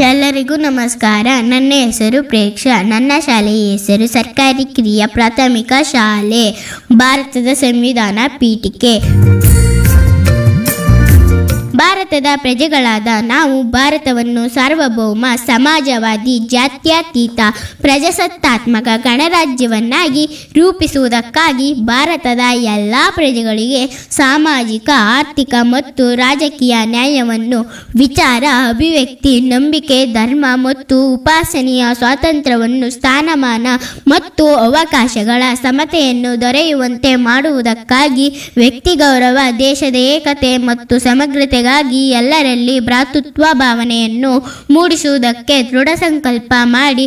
ಎಲ್ಲರಿಗೂ ನಮಸ್ಕಾರ ನನ್ನ ಹೆಸರು ಪ್ರೇಕ್ಷಾ ನನ್ನ ಶಾಲೆಯ ಹೆಸರು ಸರ್ಕಾರಿ ಕಿರಿಯ ಪ್ರಾಥಮಿಕ ಶಾಲೆ ಭಾರತದ ಸಂವಿಧಾನ ಪೀಠಿಕೆ ಭಾರತದ ಪ್ರಜೆಗಳಾದ ನಾವು ಭಾರತವನ್ನು ಸಾರ್ವಭೌಮ ಸಮಾಜವಾದಿ ಜಾತ್ಯತೀತ ಪ್ರಜಾಸತ್ತಾತ್ಮಕ ಗಣರಾಜ್ಯವನ್ನಾಗಿ ರೂಪಿಸುವುದಕ್ಕಾಗಿ ಭಾರತದ ಎಲ್ಲ ಪ್ರಜೆಗಳಿಗೆ ಸಾಮಾಜಿಕ ಆರ್ಥಿಕ ಮತ್ತು ರಾಜಕೀಯ ನ್ಯಾಯವನ್ನು ವಿಚಾರ ಅಭಿವ್ಯಕ್ತಿ ನಂಬಿಕೆ ಧರ್ಮ ಮತ್ತು ಉಪಾಸನೆಯ ಸ್ವಾತಂತ್ರ್ಯವನ್ನು ಸ್ಥಾನಮಾನ ಮತ್ತು ಅವಕಾಶಗಳ ಸಮತೆಯನ್ನು ದೊರೆಯುವಂತೆ ಮಾಡುವುದಕ್ಕಾಗಿ ವ್ಯಕ್ತಿ ಗೌರವ ದೇಶದ ಏಕತೆ ಮತ್ತು ಸಮಗ್ರತೆಗಾಗಿ ಎಲ್ಲರಲ್ಲಿ ಭ್ರಾತೃತ್ವ ಭಾವನೆಯನ್ನು ಮೂಡಿಸುವುದಕ್ಕೆ ದೃಢ ಸಂಕಲ್ಪ ಮಾಡಿ